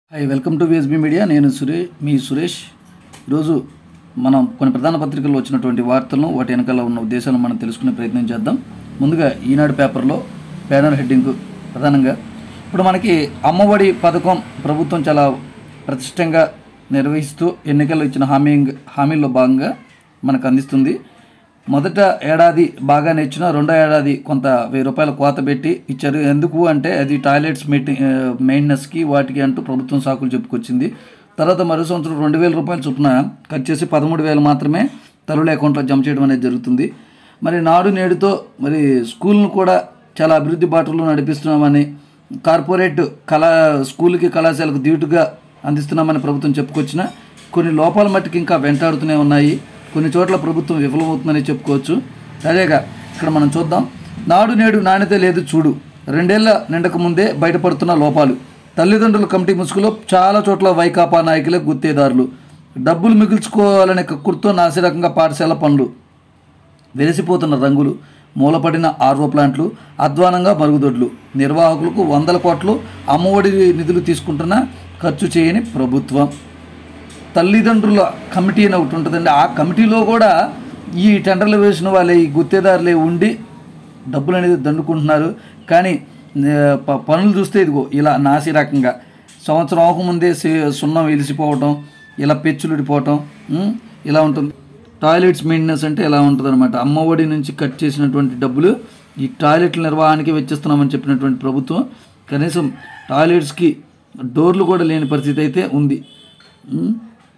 Hi welcome to VSB media నేను సురే మీ సురేష్ ఈరోజు మనం కొన్ని ప్రధాన పత్రికల్లో వచ్చినటువంటి వార్తలను వాటి వెనకాల ఉన్న ఉద్దేశాలను మనం తెలుసుకునే ప్రయత్నం చేద్దాం ముందుగా ఈనాడు పేపర్లో బ్యానర్ హెడ్డింగ్ ప్రధానంగా ఇప్పుడు మనకి అమ్మఒడి పథకం ప్రభుత్వం చాలా ప్రతిష్టంగా నిర్వహిస్తూ ఎన్నికల్లో ఇచ్చిన హామీ హామీల్లో భాగంగా మనకు అందిస్తుంది మొదట ఏడాది బాగానే ఇచ్చిన రెండో ఏడాది కొంత వెయ్యి రూపాయల కోత పెట్టి ఇచ్చారు ఎందుకు అంటే అది టాయిలెట్స్ మెయింటె మెయింటెనెన్స్కి వాటికి అంటూ ప్రభుత్వం సాకులు చెప్పుకొచ్చింది తర్వాత మరో సంవత్సరం రెండు వేల రూపాయల చొప్పున కట్ చేసి పదమూడు వేలు మాత్రమే తల్లుల అకౌంట్లో జమ చేయడం అనేది జరుగుతుంది మరి నాడు నేడుతో మరి స్కూల్ను కూడా చాలా అభివృద్ధి బాటలో నడిపిస్తున్నామని కార్పొరేట్ కళా స్కూల్కి కళాశాలకు ధీటుగా అందిస్తున్నామని ప్రభుత్వం చెప్పుకొచ్చిన కొన్ని లోపాల మట్టుకు ఇంకా వెంటాడుతూనే ఉన్నాయి కొన్ని చోట్ల ప్రభుత్వం విఫలమవుతుందని చెప్పుకోవచ్చు తాజాగా ఇక్కడ మనం చూద్దాం నాడు నేడు నాణ్యత లేదు చూడు రెండేళ్ల నిండక ముందే బయటపడుతున్న లోపాలు తల్లిదండ్రుల కమిటీ ముసుగులో చాలా చోట్ల వైకాపా నాయకులే గుత్తేదారులు డబ్బులు మిగుల్చుకోవాలనే కక్కుర్తో నాసిరకంగా పాఠశాల పనులు వెలిసిపోతున్న రంగులు మూలపడిన ఆర్వో ప్లాంట్లు అధ్వానంగా మరుగుదొడ్లు నిర్వాహకులకు వందల కోట్లు అమ్మఒడి నిధులు తీసుకుంటున్న ఖర్చు చేయని ప్రభుత్వం తల్లిదండ్రుల కమిటీ అని ఒకటి ఉంటుందండి ఆ కమిటీలో కూడా ఈ టెండర్లు వేసిన వాళ్ళే ఈ గుత్తేదారులే ఉండి డబ్బులు అనేది దండుకుంటున్నారు కానీ ఆ, ప- పనులు చూస్తే ఇదిగో ఇలా నాసి రకంగా సంవత్సరం అవ్వకముందే సి- సున్నం వెలిసిపోవటం ఇలా పెచ్చులుడిపోవటం ఉమ్, ఇలా ఉంటుంది టాయిలెట్స్ మెయింటెనెన్స్ అంటే ఎలా ఉంటుంది అనమాట అమ్మఒడి నుంచి కట్ చేసినటువంటి డబ్బులు ఈ టాయిలెట్ల నిర్వహణకి వెచ్చిస్తున్నామని చెప్పినటువంటి ప్రభుత్వం కనీసం టాయిలెట్స్కి డోర్లు కూడా లేని పరిస్థితి అయితే ఉంది ఉమ్.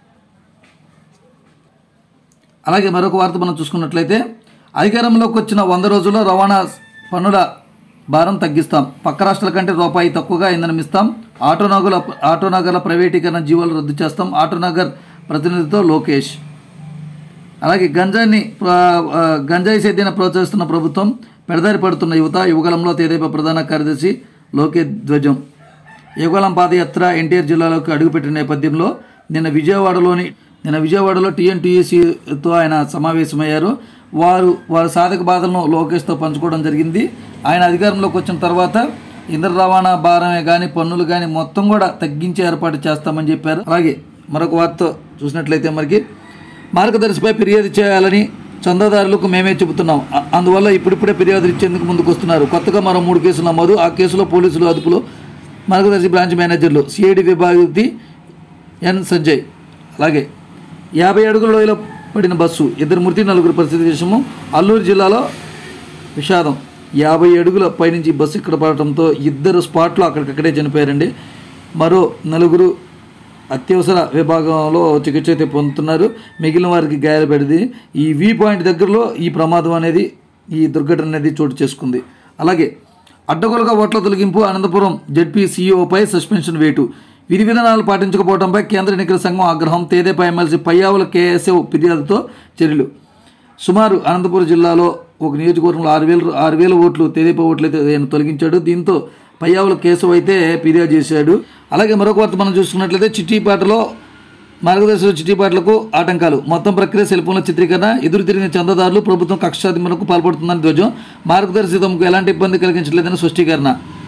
అలాగే మరొక వార్త మనం చూసుకున్నట్లయితే అధికారంలోకి వచ్చిన వంద రోజుల్లో రవాణా పన్నుల భారం తగ్గిస్తాం పక్క రాష్ట్రాల కంటే రూపాయి తక్కువగా ఇంధనం ఇస్తాం ఆటోనగర్ల ఆటోనగర్ల ప్రైవేటీకరణ జీవోలు రద్దు చేస్తాం ఆటోనగర్ ప్రతినిధితో లోకేష్ అలాగే గంజాయిని ప్ర- ఆ, గంజాయి సేద్యాన్ని ప్రోత్సహిస్తున్న ప్రభుత్వం పెడదారి పడుతున్న యువత యువగలంలో తెదేపా ప్రధాన కార్యదర్శి లోకే ధ్వజం యువగలం పాదయాత్ర ఎన్టీఆర్ జిల్లాలోకి అడుగుపెట్టిన నేపథ్యంలో నిన్న విజయవాడలోని నిన్న విజయవాడలో టీఎన్టీయూసీతో ఆయన సమావేశమయ్యారు వారు వారి సాధక బాధలను లోకేష్తో పంచుకోవడం జరిగింది ఆయన అధికారంలోకి వచ్చిన తర్వాత ఇంధన రవాణా భారమే కానీ పన్నులు కానీ మొత్తం కూడా తగ్గించే ఏర్పాటు చేస్తామని చెప్పారు అలాగే మరొక వార్త చూసినట్లయితే మనకి మార్గదర్శిపై ఫిర్యాదు చేయాలని చందాదారులకు మేమే చెబుతున్నాం అ- అందువల్ల ఇప్పుడిప్పుడే ఫిర్యాదులు ఇచ్చేందుకు ముందుకు వస్తున్నారు కొత్తగా మరో మూడు కేసులు నమోదు ఆ కేసులో పోలీసులు అదుపులో మార్గదర్శి బ్రాంచ్ మేనేజర్లు సిఐడి విభాగతి ఎన్ సంజయ్ అలాగే యాభై అడుగుల లోయలో పడిన బస్సు ఇద్దరు మృతి నలుగురు పరిస్థితి విషయము అల్లూరు జిల్లాలో విషాదం యాభై అడుగుల పైనుంచి బస్సు ఇక్కడ పడటంతో ఇద్దరు స్పాట్లో అక్కడికక్కడే చనిపోయారండి మరో నలుగురు అత్యవసర విభాగంలో చికిత్స అయితే పొందుతున్నారు మిగిలిన వారికి గాయపడింది ఈ వి పాయింట్ దగ్గరలో ఈ ప్రమాదం అనేది ఈ దుర్ఘటన అనేది చోటు చేసుకుంది అలాగే అడ్డగోలుగా ఓట్ల తొలగింపు అనంతపురం జడ్పీ సీఈఓపై సస్పెన్షన్ వేటు విధి విధానాలు పాటించకపోవడంపై కేంద్ర ఎన్నికల సంఘం ఆగ్రహం తేదేపై ఎమ్మెల్సీ పయ్యావుల కేఎస్ఎఫ్ ఫిర్యాదుతో చర్యలు సుమారు అనంతపురం జిల్లాలో ఒక నియోజకవర్గంలో ఆరు వేలు ఆరు వేల ఓట్లు తెదేపా ఓట్లు అయితే ఆయన తొలగించాడు దీంతో పయ్యావుల కేశవ్ అయితే ఫిర్యాదు చేశాడు అలాగే మరొక వార్త మనం చూసుకున్నట్లయితే చిట్టిపాటలో మార్గదర్శకుల చిట్టిపాటలకు ఆటంకాలు మొత్తం ప్రక్రియ సెల్ఫోన్ల చిత్రీకరణ ఎదురు తిరిగిన చందాదారులు ప్రభుత్వం కక్షాదిమలకు పాల్పడుతుందని ధ్వజం మార్గదర్శి తమకు ఎలాంటి ఇబ్బంది కలిగించలేదని స్పష్టీకరణ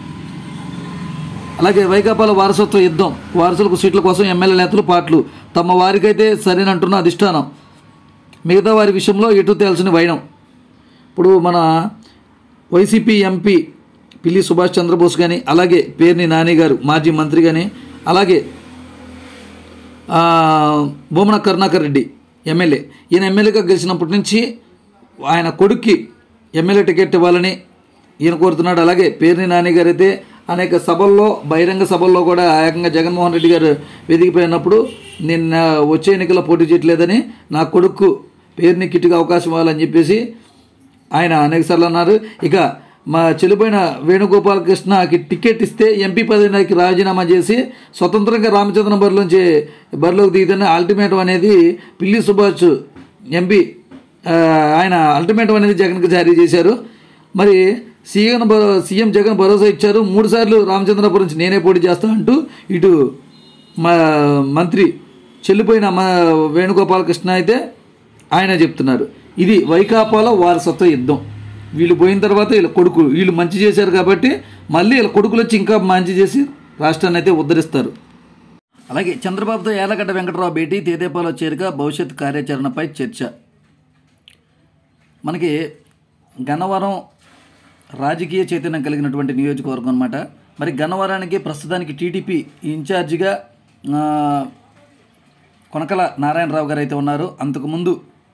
అలాగే వైకాపాల వారసత్వ యుద్ధం వారసులకు సీట్ల కోసం ఎమ్మెల్యే నేతలు పాటలు తమ వారికైతే సరేనంటున్న అధిష్టానం మిగతా వారి విషయంలో ఎటు తేల్సిన వైనం ఇప్పుడు మన వైసీపీ ఎంపీ పిల్లి సుభాష్ చంద్రబోస్ కానీ అలాగే పేర్ని నాని గారు మాజీ మంత్రి కానీ అలాగే ఆ, బొమ్మన కరుణాకర్ రెడ్డి ఎమ్మెల్యే ఈయన ఎమ్మెల్యేగా గెలిచినప్పటి నుంచి ఆయన కొడుక్కి ఎమ్మెల్యే టికెట్ ఇవ్వాలని ఈయన కోరుతున్నాడు అలాగే పేర్ని నాని గారు అయితే అనేక సభల్లో బహిరంగ సభల్లో కూడా ఏకంగా జగన్మోహన్ రెడ్డి గారు వెదిగిపోయినప్పుడు నిన్న వచ్చే ఎన్నికల్లో పోటీ చేయట్లేదని నా కొడుకు పేరుని కిట్టుగా అవకాశం ఇవ్వాలని చెప్పేసి ఆయన అనేకసార్లు అన్నారు ఇక మా చెల్లిపోయిన వేణుగోపాలకృష్ణకి టికెట్ ఇస్తే ఎంపీ పదవికి రాజీనామా చేసి స్వతంత్రంగా రామచంద్రం బరిలోంచి బరిలోకి దిగుతున్న అల్టిమేటం అనేది పిల్లి సుభాష్ ఎంపీ ఆ, ఆయన అల్టిమేటం అనేది జగన్కి జారీ చేశారు మరి సీఎం భరో- సీఎం జగన్ భరోసా ఇచ్చారు మూడు సార్లు రామచంద్రపురం నుంచి నేనే పోటీ చేస్తా అంటూ ఇటు మా మంత్రి చెల్లిపోయిన మా వేణుగోపాలకృష్ణ అయితే ఆయన చెప్తున్నారు ఇది వైకాపాలో వారసత్వ యుద్ధం వీళ్ళు పోయిన తర్వాత వీళ్ళ కొడుకులు వీళ్ళు మంచి చేశారు కాబట్టి మళ్ళీ వీళ్ళ కొడుకులు వచ్చి ఇంకా మంచి చేసి రాష్ట్రాన్ని అయితే ఉద్ధరిస్తారు అలాగే చంద్రబాబుతో యాలగడ్డ వెంకటరావు భేటీ తేదేపాలో చేరిక భవిష్యత్ కార్యాచరణపై చర్చ మనకి గన్నవరం రాజకీయ చైతన్యం కలిగినటువంటి నియోజకవర్గం అనమాట మరి గన్నవరానికి ప్రస్తుతానికి టీడీపీ ఇన్ఛార్జిగా ఆ, కొనకల నారాయణరావు గారు అయితే ఉన్నారు అంతకుముందు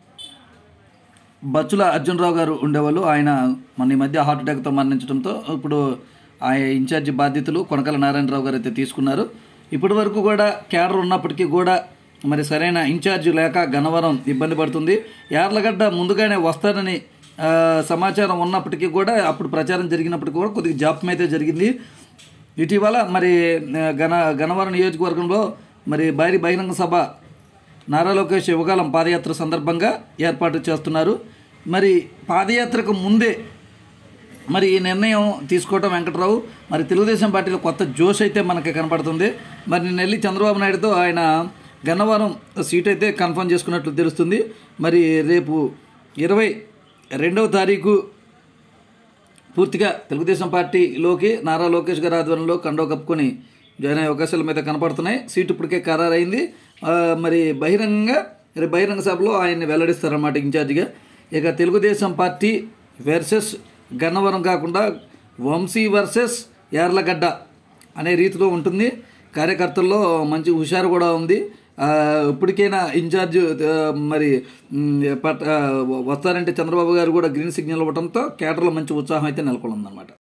బచ్చుల అర్జునరావు గారు ఉండేవాళ్ళు ఆయన మన ఈ మధ్య హార్ట్ అటాక్తో మరణించడంతో ఇప్పుడు ఆయన ఇన్ఛార్జి బాధ్యతలు కొనకల నారాయణరావు గారు అయితే తీసుకున్నారు ఇప్పటి వరకు కూడా క్యాడర్ ఉన్నప్పటికీ కూడా మరి సరైన ఇన్ఛార్జ్ లేక గన్నవరం ఇబ్బంది పడుతుంది యార్లగడ్డ ముందుగానే వస్తారని ఆ, సమాచారం ఉన్నప్పటికీ కూడా అప్పుడు ప్రచారం జరిగినప్పటికీ కూడా కొద్దిగా జాప్యం అయితే జరిగింది ఇటీవల మరి ఆ, గన గన్నవరం నియోజకవర్గంలో మరి భారీ బహిరంగ సభ నారా లోకేష్ యువకాలం పాదయాత్ర సందర్భంగా ఏర్పాటు చేస్తున్నారు మరి పాదయాత్రకు ముందే మరి ఈ నిర్ణయం తీసుకోవటం వెంకట్రావు మరి తెలుగుదేశం పార్టీలో కొత్త జోష్ అయితే మనకి కనపడుతుంది మరి నిన్న వెళ్ళి చంద్రబాబు నాయుడుతో ఆయన గన్నవరం సీట్ అయితే కన్ఫర్మ్ చేసుకున్నట్లు తెలుస్తుంది మరి రేపు ఇరవై రెండవ తారీఖు పూర్తిగా తెలుగుదేశం పార్టీలోకి నారా లోకేష్ గారి ఆధ్వర్యంలో కండో కప్పుకొని జాయిన్ అయ్యే అవకాశాలు మీద కనపడుతున్నాయి సీటు ఇప్పటికే ఖరారైంది ఆ, మరి బహిరంగంగా రేపు బహిరంగ సభలో ఆయన్ని వెల్లడిస్తారన్నమాట ఇన్ఛార్జిగా ఇక తెలుగుదేశం పార్టీ వర్సెస్ గన్నవరం కాకుండా వంశీ వర్సెస్ యార్లగడ్డ అనే రీతిలో ఉంటుంది కార్యకర్తల్లో మంచి హుషారు కూడా ఉంది ఆ, ఇప్పటికైనా ఇన్ఛార్జ్ ఆ, మరి మ్, పట్- ఆ, వస్తారంటే చంద్రబాబు గారు కూడా గ్రీన్ సిగ్నల్ ఇవ్వడంతో కేటర్లో మంచి ఉత్సాహం అయితే నెలకొందన్నమాట